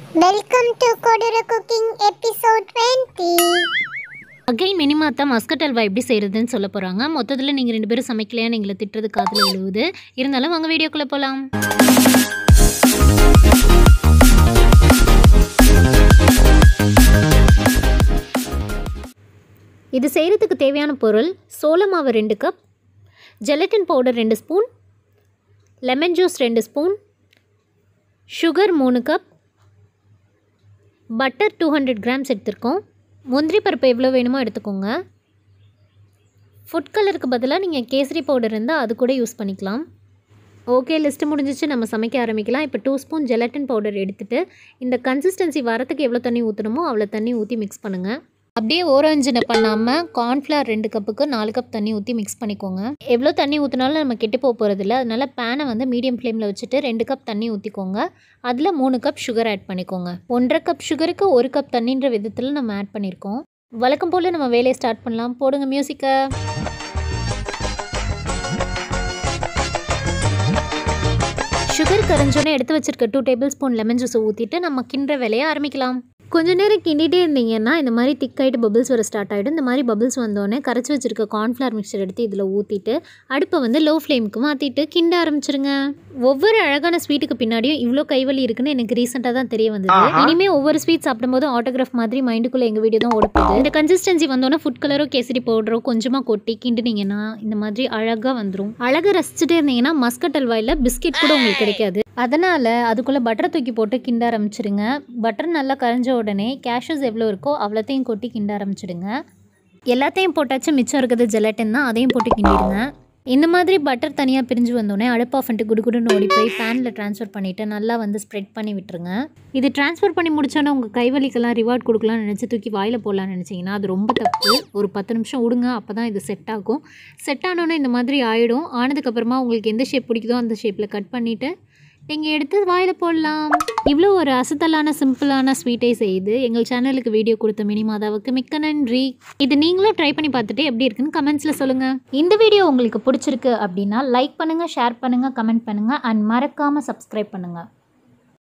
welcome to கொடூர cooking episode 20 again மினிமாத்தா Muscat halwa எப்படி செய்கிறதுன்னு சொல்ல போகிறாங்க மொத்தத்தில் நீங்கள் ரெண்டு பேரும் சமைக்கலையா எங்களை திட்டுறது காதில் விழுவுது இருந்தாலும் வாங்க வீடியோக்குள்ளே போகலாம் இது செய்கிறதுக்கு தேவையான பொருள் சோள மாவு ரெண்டு கப் ஜெலட்டின் பவுடர் ரெண்டு ஸ்பூன் லெமன் ஜூஸ் ரெண்டு ஸ்பூன் சுகர் மூணு cup butter two hundred grams எடுத்திருக்கோம் முந்திரி பருப்பு எவ்வளோ வேணுமோ எடுத்துக்கோங்க ஃபுட் கலருக்கு பதிலாக நீங்கள் கேசரி பவுடர் இருந்தால் அது கூட யூஸ் பண்ணிக்கலாம் ஓகே லிஸ்ட்டு முடிஞ்சிச்சு நம்ம சமைக்க ஆரம்பிக்கலாம் இப்போ டூ ஸ்பூன் ஜெலட்டின் பவுடர் எடுத்துகிட்டு இந்த கன்சிஸ்டன்சி வரத்துக்கு எவ்வளோ தண்ணி ஊற்றணுமோ அவ்வளோ தண்ணி ஊற்றி மிக்ஸ் பண்ணுங்கள் அப்படியே ஓரஞ்சனை பண்ணாமல் கார்ன்ஃப்ளவர் ரெண்டு கப்புக்கு நாலு கப் தண்ணி ஊற்றி மிக்ஸ் பண்ணிக்கோங்க எவ்வளோ தண்ணி ஊற்றினாலும் நம்ம கெட்டு போக போகிறதில்ல அதனால பேனை வந்து மீடியம் ஃப்ளேமில் வச்சுட்டு ரெண்டு கப் தண்ணி ஊற்றிக்கோங்க அதில் மூணு கப் சுகர் ஆட் பண்ணிக்கோங்க ஒன்றரை கப் சுகருக்கு ஒரு கப் தண்ணின்ற விதத்தில் நம்ம ஆட் பண்ணியிருக்கோம் வழக்கம் போல் நம்ம வேலையை ஸ்டார்ட் பண்ணலாம் போடுங்க மியூசிக்கை சுகர் கரைஞ்சோன்னே எடுத்து வச்சிருக்க டூ டேபிள் ஸ்பூன் லெமன் ஜூஸை ஊற்றிட்டு நம்ம கிண்டுற வேலையை ஆரம்பிக்கலாம் கொஞ்ச நேரம் கிண்டிகிட்டே இருந்தீங்கன்னா இந்த மாதிரி திக்காயிட்டு பபிள்ஸ் வர ஸ்டார்ட் ஆகிடும் இந்த மாதிரி பபிள்ஸ் வந்தோடனே கரைச்சி வச்சிருக்க கார்ன்ஃப்ளவர் மிக்சர் எடுத்து இதில் ஊற்றிட்டு அடுப்பை வந்து லோ ஃப்ளேமுக்கு மாற்றிட்டு கிண்ட ஆரம்பிச்சிருங்க ஒவ்வொரு அழகான ஸ்வீட்டுக்கு பின்னாடியும் இவ்வளோ கைவலி இருக்குன்னு எனக்கு ரீசெண்டாக தான் தெரிய வந்தது இனிமேல் ஒவ்வொரு ஸ்வீட் சாப்பிடும்போது ஆட்டோகிராஃப் மாதிரி மைண்டுக்குள்ளே எங்கள் வீடியோ தான் ஓடப்போகுது இந்த கன்சிஸ்டன்சி வந்தோடனே ஃபுட் கலரோ கேசரி பவுடரோ கொஞ்சமாக கொட்டி கிண்டுனீங்கன்னா இந்த மாதிரி அழகாக வந்துடும் அழகாக ரசிச்சுட்டே இருந்தீங்கன்னா மஸ்கட் அல்வாயில் பிஸ்கெட் கூட உங்களுக்கு கிடைக்காது அதனால் அதுக்குள்ளே பட்டரை தூக்கி போட்டு கிண்ட ஆரம்பிச்சிடுங்க பட்டர் நல்லா கரைஞ்ச உடனே கேஷ்யூஸ் எவ்வளோ இருக்கோ அவ்வளோத்தையும் கொட்டி கிண்ட ஆரம்பிச்சிடுங்க எல்லாத்தையும் போட்டாச்சு மிச்சம் இருக்கிறது ஜெலட்டின் தான் அதையும் போட்டு கிண்டிடுங்க இந்த மாதிரி பட்டர் தனியாக பிரிஞ்சு வந்தோடனே அடுப்பு ஆஃப் பண்ணிட்டு குடுகுடுன்னு ஓடி போய் பேனில் ட்ரான்ஸ்ஃபர் பண்ணிவிட்டு நல்லா வந்து ஸ்ப்ரெட் பண்ணி விட்டுருங்க இது ட்ரான்ஸ்ஃபர் பண்ணி முடிச்சோன்னே உங்கள் கைவலிக்கெல்லாம் ரிவார்ட் கொடுக்கலாம்னு நினச்சி தூக்கி வாயில் போடலான்னு நினச்சிங்கன்னா அது ரொம்ப தப்பு ஒரு பத்து நிமிஷம் விடுங்க அப்போ தான் இது செட் ஆகும் செட் ஆனோன்னே இந்த மாதிரி ஆகிடும் ஆனதுக்கப்புறமா உங்களுக்கு எந்த ஷேப் பிடிக்குதோ அந்த ஷேப்பில் கட் பண்ணிவிட்டு நீங்கள் எடுத்து வாயில் போடலாம் இவ்வளோ ஒரு அசத்தலான சிம்பிளான ஸ்வீட்டை செய்து எங்கள் சேனலுக்கு வீடியோ கொடுத்த மினிமாதாவுக்கு மிக்க நன்றி இது நீங்களும் ட்ரை பண்ணி பார்த்துட்டு எப்படி இருக்குன்னு கமெண்ட்ஸில் சொல்லுங்கள் இந்த வீடியோ உங்களுக்கு பிடிச்சிருக்கு அப்படின்னா லைக் பண்ணுங்கள் ஷேர் பண்ணுங்கள் கமெண்ட் பண்ணுங்கள் அண்ட் மறக்காமல் சப்ஸ்கிரைப் பண்ணுங்கள்